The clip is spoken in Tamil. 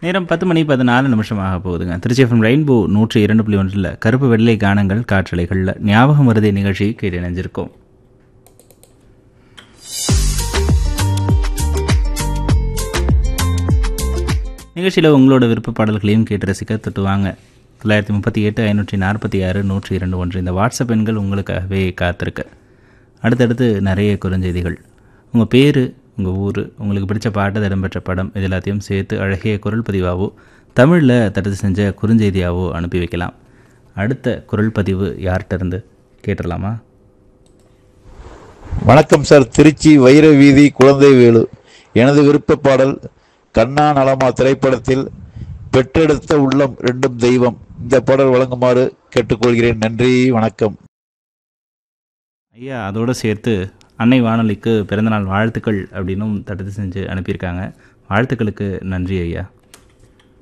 நேரம் பத்து மணி பதினாலு நிமிஷம் ஆக போகுதுங்க திருச்சி எஃப்எம் ரெயின்போ நூற்றி இரண்டு புள்ளி ஒன்றில் கருப்பு வெள்ளை கானங்கள் காற்றலைகளில் ஞாபகம் வருதே நிகழ்ச்சி கேட்டு இணைஞ்சிருக்கோம் நிகழ்ச்சியில் உங்களோட விருப்ப பாடல்களையும் கேட்டு ரசிக்க தொட்டு வாங்க தொள்ளாயிரத்தி முப்பத்தி எட்டு ஐநூற்றி நாற்பத்தி ஆறு நூற்றி இரண்டு ஒன்று இந்த வாட்ஸ்அப் எண்கள் உங்களுக்காகவே காத்திருக்கு அடுத்தடுத்து நிறைய குறுஞ்செய்திகள் உங்கள் பேர் உங்கள் ஊர் உங்களுக்கு பிடிச்ச பாட்டு இடம்பெற்ற படம் இது எல்லாத்தையும் சேர்த்து அழகிய குரல் பதிவாவோ தமிழில் தடுத்து செஞ்ச குறுஞ்செய்தியாவோ அனுப்பி வைக்கலாம் அடுத்த குரல் பதிவு யார்கிட்ட இருந்து கேட்டுடலாமா வணக்கம் சார் திருச்சி வைர வீதி குழந்தை வேலு எனது விருப்ப பாடல் கண்ணா நலமா திரைப்படத்தில் பெற்றெடுத்த உள்ளம் ரெண்டும் தெய்வம் இந்த பாடல் வழங்குமாறு கேட்டுக்கொள்கிறேன் நன்றி வணக்கம் ஐயா அதோடு சேர்த்து அன்னை வானொலிக்கு பிறந்தநாள் வாழ்த்துக்கள் அப்படின்னும் தடுத்து செஞ்சு அனுப்பியிருக்காங்க வாழ்த்துக்களுக்கு நன்றி ஐயா